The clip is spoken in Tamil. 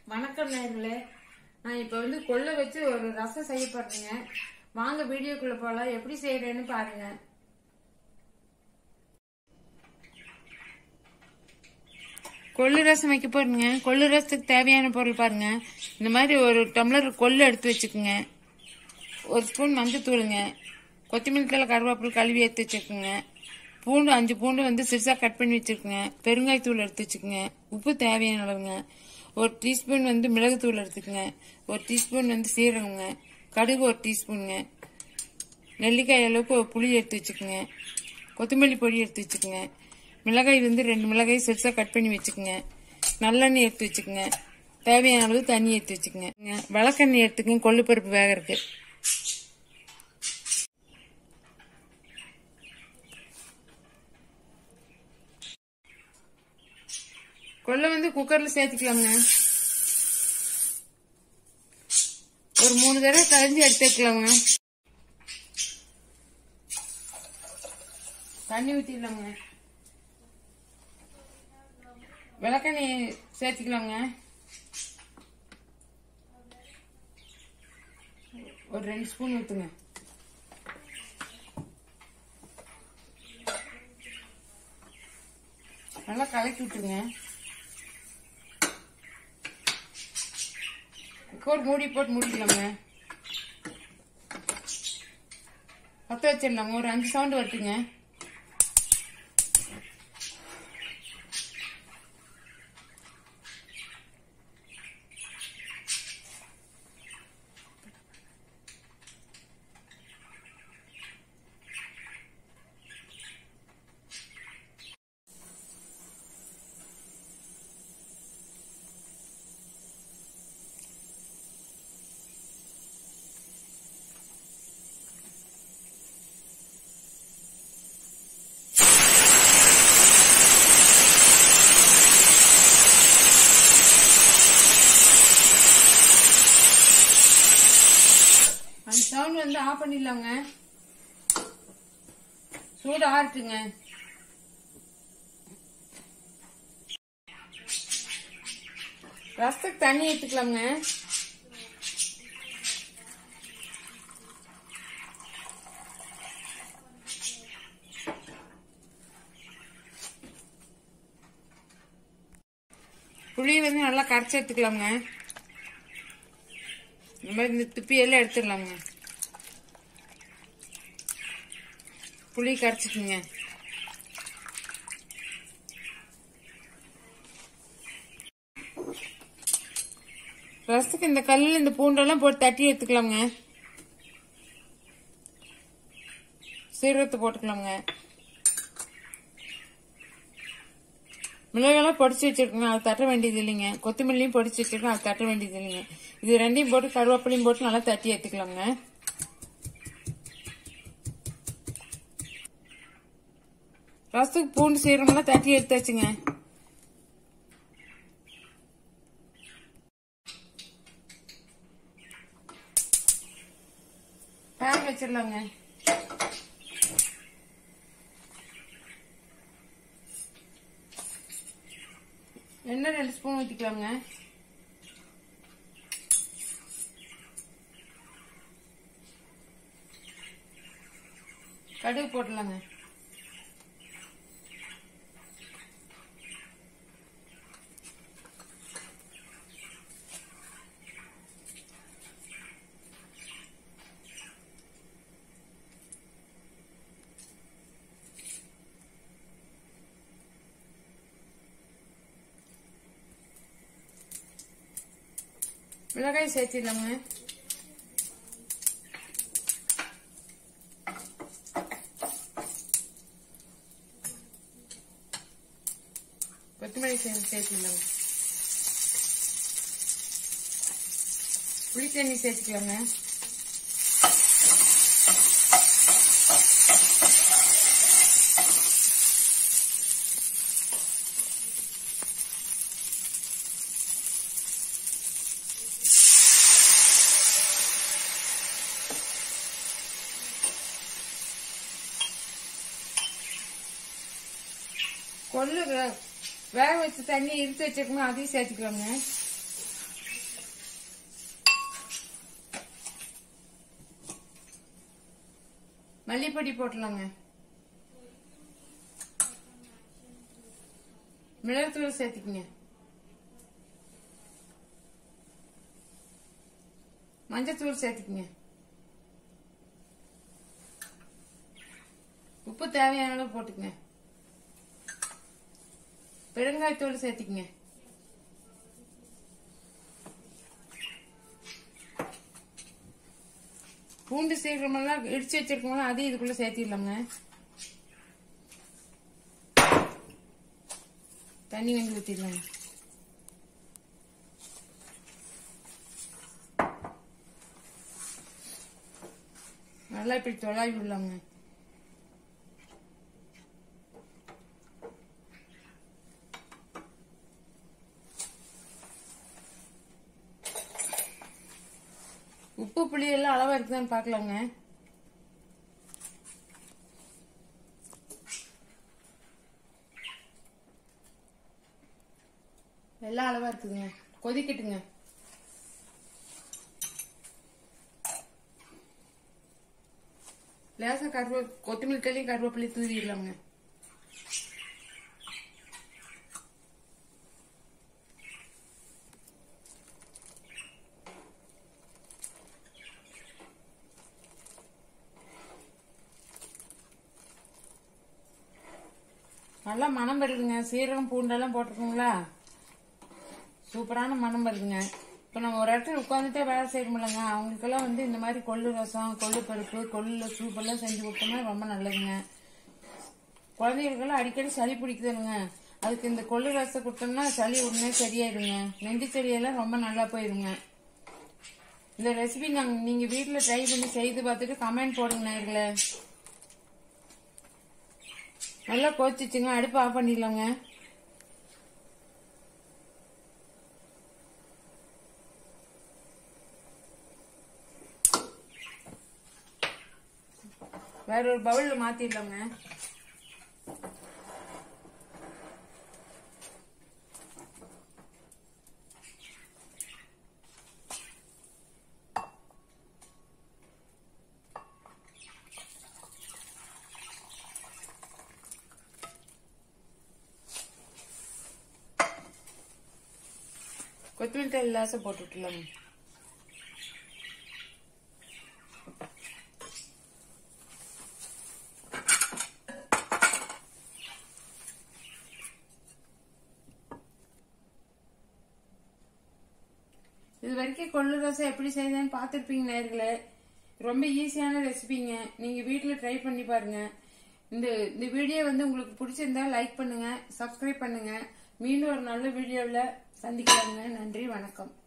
வணக்கம் நேர்களே நான் இப்போ வந்து கொள்ளை வச்சு ஒரு ரசம் செய்ய போறேங்க வாங்க வீடியோக்குள்ள போலாம் எப்படி செய்யறேன்னு பாருங்க கொள்ளு ரசம் வைக்க போறேங்க கொள்ளு ரசத்துக்கு தேவையான பொருள் பாருங்க இந்த மாதிரி ஒரு டம்ளர் கொள்ளு எடுத்து வச்சுக்கோங்க ஒரு ஸ்பூன் மஞ்சத்தூளுங்க கொத்தமல்லி தலை கருவேப்பிலை கழுவி எடுத்து வச்சுக்கோங்க பூண்டு அஞ்சு பூண்டு வந்து சிறுசாக கட் பண்ணி வச்சுருக்குங்க பெருங்காயத்தூள் எடுத்து வச்சுக்கோங்க உப்பு தேவையான அளவுங்க ஒரு டீஸ்பூன் வந்து மிளகுத்தூள் எடுத்துக்கோங்க ஒரு டீஸ்பூன் வந்து சீரகங்க கடுகு ஒரு டீஸ்பூனுங்க நெல்லிக்காய் அளவுக்கு ஒரு புளி எடுத்து வச்சுக்கோங்க கொத்தமல்லி பொடி எடுத்து வச்சுக்கோங்க மிளகாய் வந்து ரெண்டு மிளகாய் சிறுசாக கட் பண்ணி வச்சுக்கோங்க நல்லெண்ணெய் எடுத்து வச்சுக்கோங்க தேவையான அளவு தண்ணி எடுத்து வச்சுக்கோங்க விளக்கெண்ணெய் எடுத்துக்கங்க கொள்ளு பருப்பு வேகறதுக்கு கொள்ளை வந்து குக்கர்ல சேர்த்துக்கலாங்க ஒரு மூணு தடவை கரைஞ்சி எடுத்து வைக்கலாங்க தண்ணி ஊற்றிடலாங்க விளக்கெண்ணெய் சேர்த்துக்கலாங்க ஒரு ரெண்டு ஸ்பூன் ஊற்றுங்க நல்லா கலக்கி விட்டுருங்க கோட் மூடி போட்டு மூடிக்கலாங்க பற்ற வச்சிடலாங்க ஒரு அஞ்சு சவுண்டு வரட்டுங்க அந்த சவுண்ட் வந்து ஆஃப் பண்ணிடலாங்க சூடு ஆறுட்டுங்க ரசத்துக்கு தண்ணி எடுத்துக்கலாங்க புளி வந்து நல்லா கரைச்சி எடுத்துக்கலாங்க இந்த மாதிரி இந்த துப்பியெல்லாம் எடுத்துடலாங்க புளி கரைச்சிக்கோங்க ரசத்துக்கு இந்த கல்லில் இந்த பூண்டெல்லாம் போட்டு தட்டி எடுத்துக்கலாங்க சீரகத்தை போட்டுக்கலாங்க மிளகாலாம் பொடிச்சு வச்சிருக்கோங்க அது தட்ட வேண்டியது இல்லைங்க கொத்தமல்லியும் பொடிச்சு வச்சிருக்கோம் அது தட்ட வேண்டியது இல்லைங்க இது ரெண்டையும் போட்டு கருவேப்பிலையும் போட்டு நல்லா தட்டி எடுத்துக்கலாங்க ரசத்துக்கு பூண்டு சீரகம்லாம் தட்டி எடுத்தாச்சுங்க பேன் வச்சிடலாங்க எண்ணெய் ரெண்டு ஸ்பூன் ஊற்றிக்கலாங்க கடுகு போடலாங்க மிளகாய் சேர்த்திடலாங்க கொத்தமல்லி சேர்த்து சேர்த்துக்கலாங்க புளி தண்ணி சேர்த்துக்கலாங்க கொள்ளு வே- வேக வச்ச தண்ணி இறுத்து வச்சிருக்கோம் அதையும் சேர்த்துக்கலாங்க மல்லிப்பொடி போட்டலாங்க மிளகுத்தூள் சேர்த்துக்குங்க மஞ்சத்தூள் சேர்த்துக்குங்க உப்பு தேவையான அளவு போட்டுக்குங்க பெருங்காயத்தூள் சேர்த்துக்குங்க பூண்டு சீக்கிரமெல்லாம் இடிச்சு வச்சிருக்கோம்ல அதையும் இதுக்குள்ள சேர்த்திடலாங்க தண்ணி வந்து ஊத்திடலாங்க நல்லா இப்படி தொலாவி விடலாங்க உப்பு புளி எல்லாம் அளவா இருக்குதான்னு பாக்கலாங்க எல்லாம் அளவா இருக்குதுங்க கொதிக்கட்டுங்க லேசா கருவே கொத்தமல்லி தள்ளி கருவேப்பிலை தூவிடலாங்க நல்லா மனம் வருதுங்க சீரகம் பூண்டெல்லாம் போட்டிருக்கோங்களா சூப்பரான மனம் வருதுங்க இப்போ நம்ம ஒரு இடத்துல உட்காந்துட்டே வேலை செய்ய முடியலங்க அவங்களுக்கெல்லாம் வந்து இந்த மாதிரி கொள்ளு ரசம் கொள்ளு பருப்பு கொள்ளு சூப்பெல்லாம் செஞ்சு கொடுத்தோம்னா ரொம்ப நல்லதுங்க குழந்தைகளுக்கெல்லாம் அடிக்கடி சளி பிடிக்குதுங்க அதுக்கு இந்த கொள்ளு ரசம் கொடுத்தோம்னா சளி உடனே சரியாயிருங்க நெஞ்சு சளியெல்லாம் ரொம்ப நல்லா போயிருங்க இந்த ரெசிபி நாங்க நீங்க வீட்டுல ட்ரை பண்ணி செய்து பார்த்துட்டு கமெண்ட் போடுங்க நேர்களே நல்லா கொதிச்சுங்க அடுப்பு ஆஃப் பண்ணிடலாங்க வேற ஒரு பவுல்ல மாத்திடலாங்க கொத்தமல்லி தழை லாசம் போட்டு விட்டுலாங்க இது வரைக்கும் கொள்ளு ரசம் எப்படி செய்தேன்னு பார்த்துருப்பீங்க நேர்களே ரொம்ப ஈஸியான ரெசிபிங்க நீங்க வீட்ல ட்ரை பண்ணி பாருங்க இந்த இந்த வீடியோ வந்து உங்களுக்கு பிடிச்சிருந்தா லைக் பண்ணுங்க சப்ஸ்கிரைப் பண்ணுங்க மீண்டும் ஒரு நல்ல வீடியோவில் சந்திக்கலாங்க நன்றி வணக்கம்